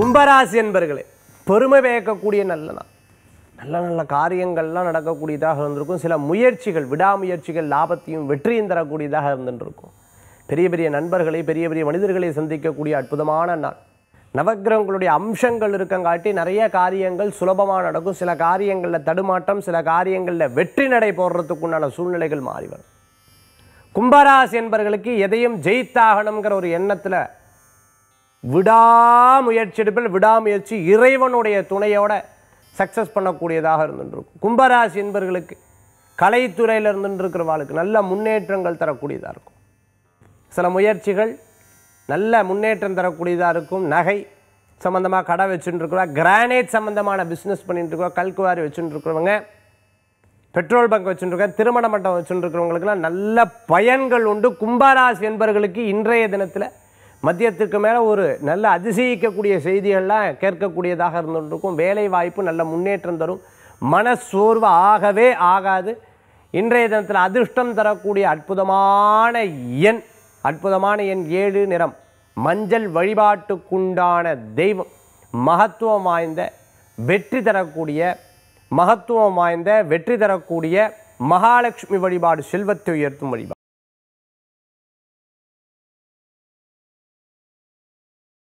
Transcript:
கும்பராசி என்பர்களே பெருமை பயக்கக்கூடிய நல்ல நாள் நல்ல நல்ல காரியங்கள்லாம் நடக்கக்கூடியதாக இருந்திருக்கும் சில முயற்சிகள் விடாமுயற்சிகள் லாபத்தையும் வெற்றியும் தரக்கூடியதாக இருந்துருக்கும் பெரிய பெரிய நண்பர்களை பெரிய பெரிய மனிதர்களை சந்திக்கக்கூடிய அற்புதமான நாள் நவக்கிரகங்களுடைய அம்சங்கள் இருக்கங்காட்டி நிறைய காரியங்கள் சுலபமாக நடக்கும் சில காரியங்களில் தடுமாற்றம் சில காரியங்களில் வெற்றி நடை போடுறதுக்குண்டான சூழ்நிலைகள் மாறி வரும் கும்பராசி என்பவர்களுக்கு எதையும் ஜெயித்தாகணுங்கிற ஒரு எண்ணத்தில் விடாமுயற்சி எடுப்பில் விடாமுயற்சி இறைவனுடைய துணையோட சக்ஸஸ் பண்ணக்கூடியதாக இருந்துருக்கும் கும்பராசி என்பவர்களுக்கு கலைத்துறையில் இருந்துருக்கிறவாளுக்கு நல்ல முன்னேற்றங்கள் தரக்கூடியதாக இருக்கும் சில முயற்சிகள் நல்ல முன்னேற்றம் தரக்கூடியதாக இருக்கும் நகை சம்மந்தமாக கடை வச்சுட்டு இருக்கிறவா கிரானைட் சம்மந்தமான பிஸ்னஸ் பண்ணிட்டு இருக்கிறோம் கல்குவாரி வச்சுட்டு இருக்கிறவங்க பெட்ரோல் பங்க் வச்சுருக்க திருமண மண்டபம் வச்சுருக்கிறவங்களுக்குலாம் நல்ல பயன்கள் உண்டு கும்பராசி என்பவர்களுக்கு இன்றைய தினத்தில் மதியத்துக்கு மேலே ஒரு நல்ல அதிசயிக்கக்கூடிய செய்திகள்லாம் கேட்கக்கூடியதாக இருந்துருக்கும் வேலை வாய்ப்பு நல்ல முன்னேற்றம் தரும் மனசோர்வு ஆகவே ஆகாது இன்றைய தினத்தில் அதிர்ஷ்டம் தரக்கூடிய அற்புதமான எண் அற்புதமான எண் ஏழு நிறம் மஞ்சள் வழிபாட்டுக்குண்டான தெய்வம் மகத்துவம் வாய்ந்த வெற்றி தரக்கூடிய மகத்துவம் வாய்ந்த வெற்றி தரக்கூடிய மகாலட்சுமி வழிபாடு செல்வத்தை உயர்த்தும் வழிபாடு